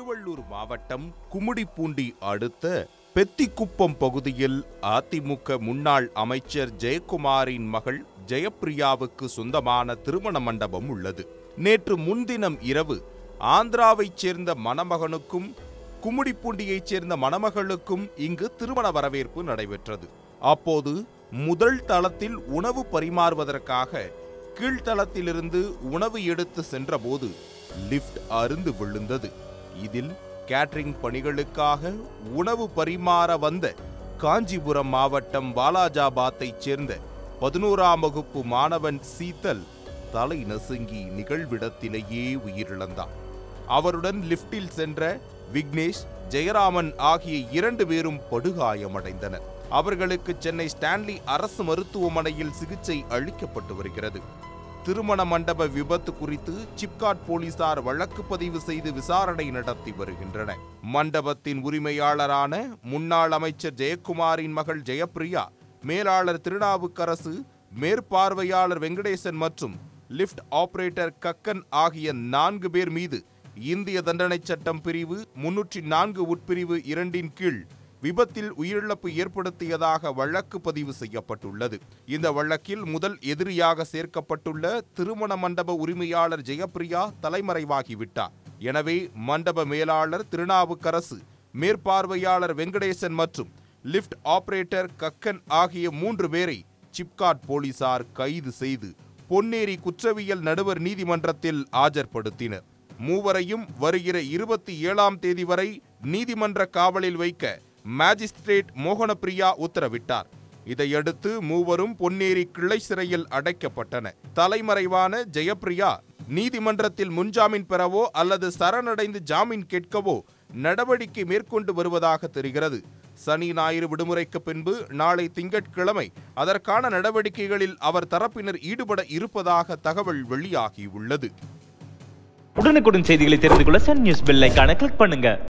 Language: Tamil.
திருவள்ளூர் மாவட்டம் கும்மிடிப்பூண்டி அடுத்த பெத்திக்குப்பம் பகுதியில் அதிமுக முன்னாள் அமைச்சர் ஜெயக்குமாரின் மகள் ஜெயப்பிரியாவுக்கு சொந்தமான திருமண மண்டபம் உள்ளது நேற்று முன்தினம் இரவு ஆந்திராவைச் சேர்ந்த மணமகனுக்கும் கும்மிடிப்பூண்டியைச் சேர்ந்த மணமகளுக்கும் இங்கு திருமண வரவேற்பு நடைபெற்றது அப்போது முதல் தளத்தில் உணவு பரிமாறுவதற்காக கீழ்த்தளத்திலிருந்து உணவு எடுத்து சென்றபோது லிஃப்ட் அருந்து விழுந்தது இதில் கேட்டரிங் பணிகளுக்காக உணவு பரிமாற வந்த காஞ்சிபுரம் மாவட்டம் வாலாஜாபாத்தைச் சேர்ந்த பதினோராம் வகுப்பு மாணவன் சீத்தல் தலை நசுங்கி நிகழ்விடத்திலேயே உயிரிழந்தார் அவருடன் லிஃப்டில் சென்ற விக்னேஷ் ஜெயராமன் ஆகிய இரண்டு பேரும் படுகாயமடைந்தனர் அவர்களுக்கு சென்னை ஸ்டான்லி அரசு மருத்துவமனையில் சிகிச்சை அளிக்கப்பட்டு வருகிறது திருமண மண்டப விபத்து குறித்து சிப்காட் போலீசார் வழக்கு பதிவு செய்து விசாரணை நடத்தி வருகின்றனர் மண்டபத்தின் உரிமையாளரான முன்னாள் அமைச்சர் ஜெயக்குமாரின் மகள் ஜெயப்பிரியா மேலாளர் திருநாவுக்கரசு மேற்பார்வையாளர் வெங்கடேசன் மற்றும் லிஃப்ட் ஆபரேட்டர் கக்கன் ஆகிய நான்கு பேர் மீது இந்திய தண்டனை சட்டம் பிரிவு முன்னூற்றி நான்கு உட்பிரிவு இரண்டின் கீழ் விபத்தில் உயிரிழப்பு ஏற்படுத்தியதாக வழக்கு பதிவு செய்யப்பட்டுள்ளது இந்த வழக்கில் முதல் எதிரியாக சேர்க்கப்பட்டுள்ள திருமண மண்டப உரிமையாளர் ஜெயப்பிரியா தலைமறைவாகிவிட்டார் எனவே மண்டப மேலாளர் திருநாவுக்கரசு மேற்பார்வையாளர் வெங்கடேசன் மற்றும் லிஃப்ட் ஆபரேட்டர் கக்கன் ஆகிய மூன்று பேரை சிப்காட் போலீசார் கைது செய்து பொன்னேரி குற்றவியல் நடுவர் நீதிமன்றத்தில் ஆஜர்படுத்தினர் மூவரையும் வருகிற இருபத்தி ஏழாம் தேதி வரை நீதிமன்ற காவலில் வைக்க மேஜிஸ்ட்ரேட் மோகனப்பிரியா உத்தரவிட்டார் இதையடுத்து மூவரும் பொன்னேரி கிளை சிறையில் அடைக்கப்பட்டன தலைமறைவான ஜெயப்பிரியா நீதிமன்றத்தில் முன்ஜாமீன் பெறவோ அல்லது சரணடைந்து ஜாமீன் கேட்கவோ நடவடிக்கை மேற்கொண்டு வருவதாக தெரிகிறது சனி ஞாயிறு விடுமுறைக்கு பின்பு நாளை திங்கட்கிழமை அதற்கான நடவடிக்கைகளில் அவர் தரப்பினர் ஈடுபட இருப்பதாக தகவல் வெளியாகியுள்ளது உடனுக்குடன் செய்திகளை தெரிந்து கொள்ள சன் நியூஸ் பெல் ஐகானை கிளிக் பண்ணுங்க